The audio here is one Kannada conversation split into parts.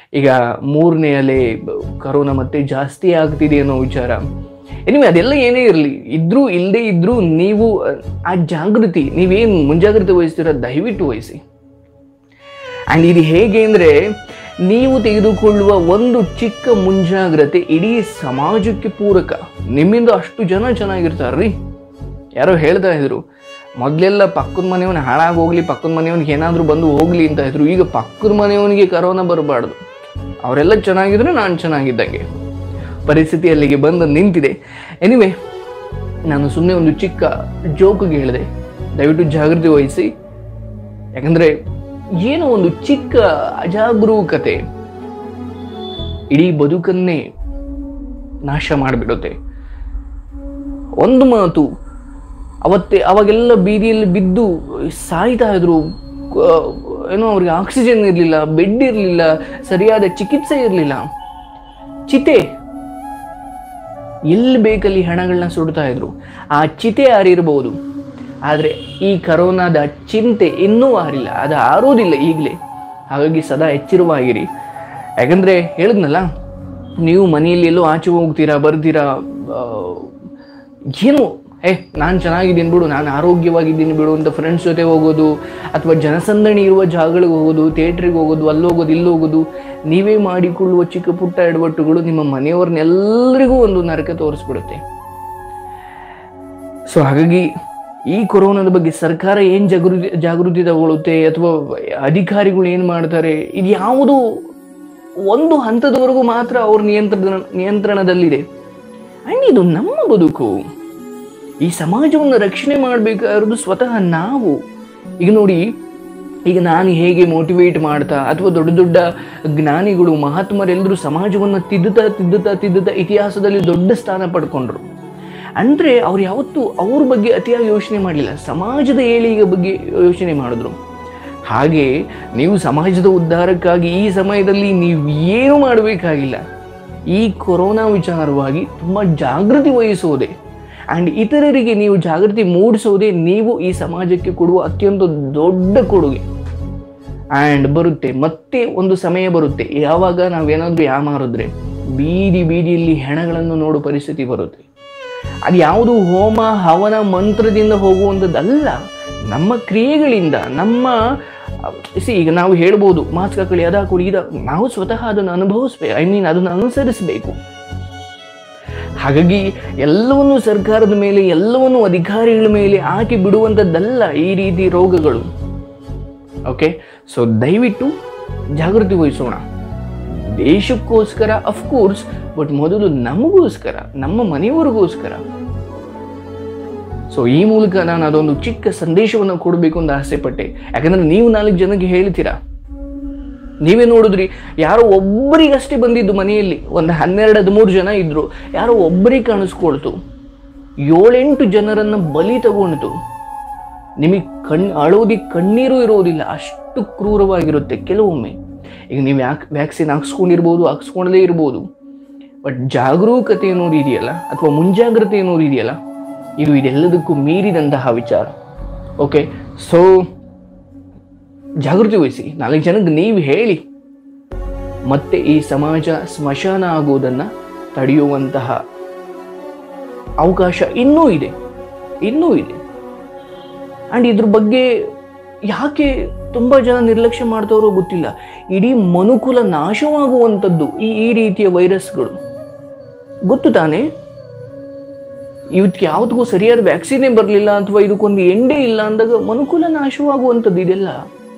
ಈಗ ಮೂರನೇ ಅಲೆ ಬ- ಕರೋನಾ ಮತ್ತೆ ಜಾಸ್ತಿ ಆಗ್ತಿದೆ ಅನ್ನೋ ವಿಚಾರ ಎನಿವೆ ಅದೆಲ್ಲ ಏನೇ ಇರಲಿ ಇದ್ರೂ ಇಲ್ಲದೆ ಇದ್ರೂ ನೀವು ಅಹ್, ಆ ಜಾಗೃತಿ ನೀವೇನು ಮುಂಜಾಗ್ರತೆ ವಹಿಸ್ತೀರ ದಯವಿಟ್ಟು ವಹಿಸಿ ಆ್ಯಂಡ್ ಇದು ಹೇಗೆ ಅಂದರೆ ನೀವು ತೆಗೆದುಕೊಳ್ಳುವ ಒಂದು ಚಿಕ್ಕ ಮುಂಜಾಗ್ರತೆ ಇಡೀ ಸಮಾಜಕ್ಕೆ ಪೂರಕ ನಿಮ್ಮಿಂದ ಅಷ್ಟು ಜನ ಚೆನ್ನಾಗಿರ್ತಾರ್ರಿ ಯಾರೋ ಹೇಳ್ತಾ ಇದ್ರು ಮೊದಲೆಲ್ಲ ಪಕ್ಕದ ಮನೆಯವನು ಹಾಳಾಗಿ ಹೋಗ್ಲಿ ಪಕ್ಕದ ಮನೆಯವನಿಗೆ ಏನಾದರೂ ಬಂದು ಹೋಗ್ಲಿ ಅಂತ ಇದ್ರು ಈಗ ಪಕ್ಕದ ಮನೆಯವನಿಗೆ ಕರೋನಾ ಬರಬಾರ್ದು ಅವರೆಲ್ಲ ಚೆನ್ನಾಗಿದ್ರೆ ನಾನು ಚೆನ್ನಾಗಿದ್ದಂಗೆ ಪರಿಸ್ಥಿತಿ ಅಲ್ಲಿಗೆ ಬಂದು ನಿಂತಿದೆ ಎನಿವೆ ನಾನು ಸುಮ್ಮನೆ ಒಂದು ಚಿಕ್ಕ ಜೋಕಿಗೆ ಹೇಳಿದೆ ದಯವಿಟ್ಟು ಜಾಗೃತಿ ವಹಿಸಿ ಯಾಕಂದ್ರೆ ಏನೋ ಒಂದು ಚಿಕ್ಕ ಅಜಾಗರೂಕತೆ ಇಡೀ ಬದುಕನ್ನೇ ನಾಶ ಮಾಡಿಬಿಡುತ್ತೆ ಒಂದು ಮಾತು ಅವತ್ತೇ ಅವಾಗೆಲ್ಲ ಬೀದಿಯಲ್ಲಿ ಬಿದ್ದು ಸಾಯ್ತಾ ಇದ್ರು ಆ, ಏನೋ ಅವ್ರಿಗೆ ಆಕ್ಸಿಜನ್ ಇರಲಿಲ್ಲ ಬೆಡ್ ಇರಲಿಲ್ಲ ಸರಿಯಾದ ಚಿಕಿತ್ಸೆ ಇರಲಿಲ್ಲ ಚಿತೆ ಎಲ್ಲಿ ಬೇಕಲ್ಲಿ ಹಣಗಳನ್ನ ಸುಡ್ತಾ ಇದ್ರು ಆ ಚಿತೆ ಆರಿರ್ಬೋದು ಆದರೆ ಈ ಕರೋನಾದ ಚಿಂತೆ ಇನ್ನೂ ಆರಿಲ್ಲ ಅದು ಆರೋದಿಲ್ಲ ಈಗಲೇ ಹಾಗಾಗಿ ಸದಾ ಎಚ್ಚರವಾಗಿರಿ ಯಾಕಂದರೆ ಹೇಳಿದ್ನಲ್ಲ ನೀವು ಮನೆಯಲ್ಲಿ ಎಲ್ಲೋ ಆಚೆ ಹೋಗ್ತೀರಾ ಬರ್ತೀರಾ ಆ, ಏನು ಏ ನಾನು ಚೆನ್ನಾಗಿದ್ದೀನಿ ಬಿಡು ನಾನು ಆರೋಗ್ಯವಾಗಿದ್ದೀನಿ ಬಿಡು ಅಂತ ಫ್ರೆಂಡ್ಸ್ ಜೊತೆ ಹೋಗೋದು ಅಥವಾ ಜನಸಂದಣಿ ಇರುವ ಜಾಗಗಳಿಗೆ ಹೋಗೋದು ಥಿಯೇಟ್ರಿಗೆ ಹೋಗೋದು ಅಲ್ಲಿ ಹೋಗೋದು ಇಲ್ಲಿ ಹೋಗೋದು ನೀವೇ ಮಾಡಿಕೊಳ್ಳುವ ಚಿಕ್ಕ ಪುಟ್ಟ ಎಡವಟ್ಟುಗಳು ನಿಮ್ಮ ಮನೆಯವ್ರನ್ನೆಲ್ಲರಿಗೂ ಒಂದು ನರಕ ತೋರಿಸ್ಬಿಡುತ್ತೆ ಸೊ ಹಾಗಾಗಿ ಈ ಕೊರೋನಾದ ಬಗ್ಗೆ ಸರ್ಕಾರ ಏನು ಜಾಗೃತಿ ಜಾಗೃತಿ ತಗೊಳುತ್ತೆ ಅಥವಾ ಅಧಿಕಾರಿಗಳು ಏನು ಮಾಡ್ತಾರೆ ಇದು ಯಾವುದು ಒಂದು ಹಂತದವರೆಗೂ ಮಾತ್ರ ಅವ್ರ ನಿಯಂತ್ರಣ ನಿಯಂತ್ರಣದಲ್ಲಿದೆ ಆ್ಯಂಡ್ ಇದು ನಮ್ಮ ಬದುಕು ಈ ಸಮಾಜವನ್ನು ರಕ್ಷಣೆ ಮಾಡಬೇಕಾಗಿರೋದು ಸ್ವತಃ ನಾವು ಈಗ ನೋಡಿ ಈಗ ನಾನು ಹೇಗೆ ಮೋಟಿವೇಟ್ ಮಾಡ್ತಾ ಅಥವಾ ದೊಡ್ಡ ದೊಡ್ಡ ಜ್ಞಾನಿಗಳು ಮಹಾತ್ಮರೆಲ್ಲರೂ ಸಮಾಜವನ್ನು ತಿದ್ದುತ್ತಾ ತಿದ್ದುತ್ತಾ ತಿದ್ದುತ್ತಾ ಇತಿಹಾಸದಲ್ಲಿ ದೊಡ್ಡ ಸ್ಥಾನ ಪಡ್ಕೊಂಡ್ರು ಅಂದರೆ ಅವ್ರು ಯಾವತ್ತೂ ಅವ್ರ ಬಗ್ಗೆ ಅತಿಯಾಗಿ ಯೋಚನೆ ಮಾಡಲಿಲ್ಲ ಸಮಾಜದ ಏಳಿಗೆ ಬಗ್ಗೆ ಯೋಚನೆ ಮಾಡಿದ್ರು ಹಾಗೆ ನೀವು ಸಮಾಜದ ಉದ್ಧಾರಕ್ಕಾಗಿ ಈ ಸಮಯದಲ್ಲಿ ನೀವು ಏನು ಮಾಡಬೇಕಾಗಿಲ್ಲ ಈ ಕೊರೋನಾ ವಿಚಾರವಾಗಿ ತುಂಬ ಜಾಗೃತಿ ವಹಿಸೋದೆ ಆ್ಯಂಡ್ ಇತರರಿಗೆ ನೀವು ಜಾಗೃತಿ ಮೂಡಿಸೋದೇ ನೀವು ಈ ಸಮಾಜಕ್ಕೆ ಕೊಡುವ ಅತ್ಯಂತ ದೊಡ್ಡ ಕೊಡುಗೆ ಆ್ಯಂಡ್ ಬರುತ್ತೆ ಮತ್ತೆ ಒಂದು ಸಮಯ ಬರುತ್ತೆ ಯಾವಾಗ ನಾವೇನಾದರೂ ಯಾಮಾರಿದ್ರೆ ಬೀದಿ ಬೀದಿಯಲ್ಲಿ ಹೆಣಗಳನ್ನು ನೋಡೋ ಪರಿಸ್ಥಿತಿ ಬರುತ್ತೆ ಅದು ಯಾವುದು ಹೋಮ ಹವನ ಮಂತ್ರದಿಂದ ಹೋಗುವಂಥದ್ದಲ್ಲ ನಮ್ಮ ಕ್ರಿಯೆಗಳಿಂದ ನಮ್ಮ ಸಿ ಈಗ ನಾವು ಹೇಳ್ಬೋದು ಮಾಸ್ಕ್ ಹಾಕೊಳ್ಳಿ ಅದು ಹಾಕೊಳ್ಳಿ ಇದು ನಾವು ಸ್ವತಃ ಅದನ್ನು ಅನುಭವಿಸ್ಬೇಕು ಐ ಮೀನ್ ಅದನ್ನು ಅನುಸರಿಸಬೇಕು ಹಾಗಾಗಿ ಎಲ್ಲವನ್ನೂ ಸರ್ಕಾರದ ಮೇಲೆ ಎಲ್ಲವನ್ನೂ ಅಧಿಕಾರಿಗಳ ಮೇಲೆ ಹಾಕಿ ಬಿಡುವಂಥದ್ದಲ್ಲ ಈ ರೀತಿ ರೋಗಗಳು ಓಕೆ ಸೊ ದಯವಿಟ್ಟು ಜಾಗೃತಿ ವಹಿಸೋಣ ದೇಶಕ್ಕೋಸ್ಕರ ಅಫ್ಕೋರ್ಸ್ ಬಟ್ ಮೊದಲು ನಮಗೋಸ್ಕರ ನಮ್ಮ ಮನೆಯವರಿಗೋಸ್ಕರ ಸೊ ಈ ಮೂಲಕ ನಾನು ಅದೊಂದು ಚಿಕ್ಕ ಸಂದೇಶವನ್ನು ಕೊಡಬೇಕು ಅಂತ ಆಸೆ ಪಟ್ಟೆ ಯಾಕಂದ್ರೆ ನೀವು ನಾಲ್ಕು ಜನಕ್ಕೆ ಹೇಳ್ತೀರಾ ನೀವೇ ನೋಡಿದ್ರಿ ಯಾರೋ ಒಬ್ಬರಿಗಷ್ಟೇ ಬಂದಿದ್ದು ಮನೆಯಲ್ಲಿ ಒಂದು ಹನ್ನೆರಡು ಹದಿಮೂರು ಜನ ಇದ್ರು ಯಾರೋ ಒಬ್ಬರಿಗೆ ಕಾಣಿಸ್ಕೊಳ್ತು ಏಳೆಂಟು ಜನರನ್ನ ಬಲಿ ತಗೊಂಡ್ತು ನಿಮಗೆ ಕಣ್ ಅಳೋದಿಕ್ಕೆ ಕಣ್ಣೀರು ಇರೋದಿಲ್ಲ ಅಷ್ಟು ಕ್ರೂರವಾಗಿರುತ್ತೆ ಕೆಲವೊಮ್ಮೆ ಈಗ ನೀವು ಯಾಕೆ ವ್ಯಾಕ್ಸಿನ್ ಹಾಕ್ಸ್ಕೊಂಡಿರ್ಬೋದು ಹಾಕ್ಸ್ಕೊಳ್ಳದೇ ಇರ್ಬೋದು ಬಟ್ ಜಾಗರೂಕತೆ ಅನ್ನೋದು ಇದೆಯಲ್ಲ ಅಥವಾ ಮುಂಜಾಗ್ರತೆ ಅನ್ನೋದು ಇದೆಯಲ್ಲ ಇದು ಇದೆಲ್ಲದಕ್ಕೂ ಮೀರಿದಂತಹ ವಿಚಾರ ಓಕೆ ಸೊ ಜಾಗೃತಿ ವಹಿಸಿ ನಾಲ್ಕು ಜನಕ್ಕೆ ನೀವು ಹೇಳಿ ಮತ್ತೆ ಈ ಸಮಾಜ ಸ್ಮಶಾನ ಆಗುವುದನ್ನು ತಡೆಯುವಂತಹ ಅವಕಾಶ ಇನ್ನೂ ಇದೆ ಇನ್ನೂ ಇದೆ ಆ್ಯಂಡ್ ಇದ್ರ ಬಗ್ಗೆ ಯಾಕೆ ತುಂಬ ಜನ ನಿರ್ಲಕ್ಷ್ಯ ಮಾಡ್ತವ್ರೋ ಗೊತ್ತಿಲ್ಲ ಇಡೀ ಮನುಕುಲ ನಾಶವಾಗುವಂಥದ್ದು ಈ ಈ ರೀತಿಯ ವೈರಸ್ಗಳು ಗೊತ್ತು ತಾನೇ ಇವತ್ತು ಯಾವುದಕ್ಕೂ ಸರಿಯಾದ ವ್ಯಾಕ್ಸಿನೇ ಬರಲಿಲ್ಲ ಅಥವಾ ಇದಕ್ಕೊಂದು ಎಂಡೇ ಇಲ್ಲ ಅಂದಾಗ ಮನುಕುಲ ನಾಶವಾಗುವಂಥದ್ದು ಇದೆಲ್ಲ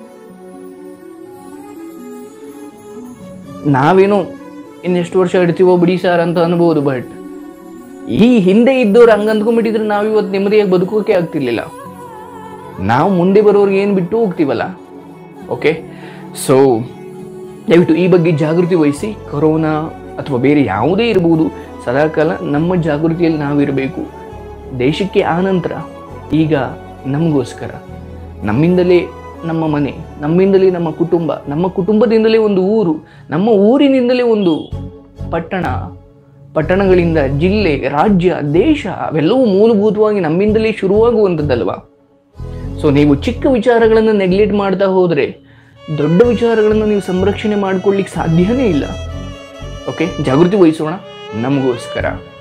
ನಾವೇನೋ ಇನ್ನೆಷ್ಟು ವರ್ಷ ಇಡ್ತೀವೋ ಬಿಡಿ ಸರ್ ಅಂತ ಅನ್ಬೋದು ಬಟ್ ಈ ಹಿಂದೆ ಇದ್ದವ್ರು ಹಂಗ ಅಂದ್ಕೊಂಡ್ಬಿಟ್ಟಿದ್ರೆ ನಾವು ಇವತ್ತು ನೆಮ್ಮದಿಯಾಗಿ ಬದುಕೋಕೆ ಆಗ್ತಿರ್ಲಿಲ್ಲ ನಾವು ಮುಂದೆ ಬರೋರ್ಗೆ ಏನು ಬಿಟ್ಟು ಹೋಗ್ತೀವಲ್ಲ ಓಕೆ ಸೊ ದಯವಿಟ್ಟು ಈ ಬಗ್ಗೆ ಜಾಗೃತಿ ವಹಿಸಿ ಕೊರೋನಾ ಅಥವಾ ಬೇರೆ ಯಾವುದೇ ಇರ್ಬೋದು ಸದಾಕಾಲ ನಮ್ಮ ಜಾಗೃತಿಯಲ್ಲಿ ನಾವಿರಬೇಕು ದೇಶಕ್ಕೆ ಆನಂತರ ಈಗ ನಮಗೋಸ್ಕರ ನಮ್ಮಿಂದಲೇ ನಮ್ಮ ಮನೆ ನಮ್ಮಿಂದಲೇ ನಮ್ಮ ಕುಟುಂಬ ನಮ್ಮ ಕುಟುಂಬದಿಂದಲೇ ಒಂದು ಊರು ನಮ್ಮ ಊರಿನಿಂದಲೇ ಒಂದು ಪಟ್ಟಣ ಪಟ್ಟಣಗಳಿಂದ ಜಿಲ್ಲೆ ರಾಜ್ಯ ದೇಶ ಅವೆಲ್ಲವೂ ಮೂಲಭೂತವಾಗಿ ನಮ್ಮಿಂದಲೇ ಶುರುವಾಗುವಂಥದ್ದಲ್ವಾ ಸೊ ನೀವು ಚಿಕ್ಕ ವಿಚಾರಗಳನ್ನು ನೆಗ್ಲೆಕ್ಟ್ ಮಾಡ್ತಾ ಹೋದರೆ ದೊಡ್ಡ ವಿಚಾರಗಳನ್ನು ನೀವು ಸಂರಕ್ಷಣೆ ಮಾಡ್ಕೊಳ್ಳಿಕ್ಕೆ ಸಾಧ್ಯನೇ ಇಲ್ಲ ಓಕೆ ಜಾಗೃತಿ ವಹಿಸೋಣ ನಮಗೋಸ್ಕರ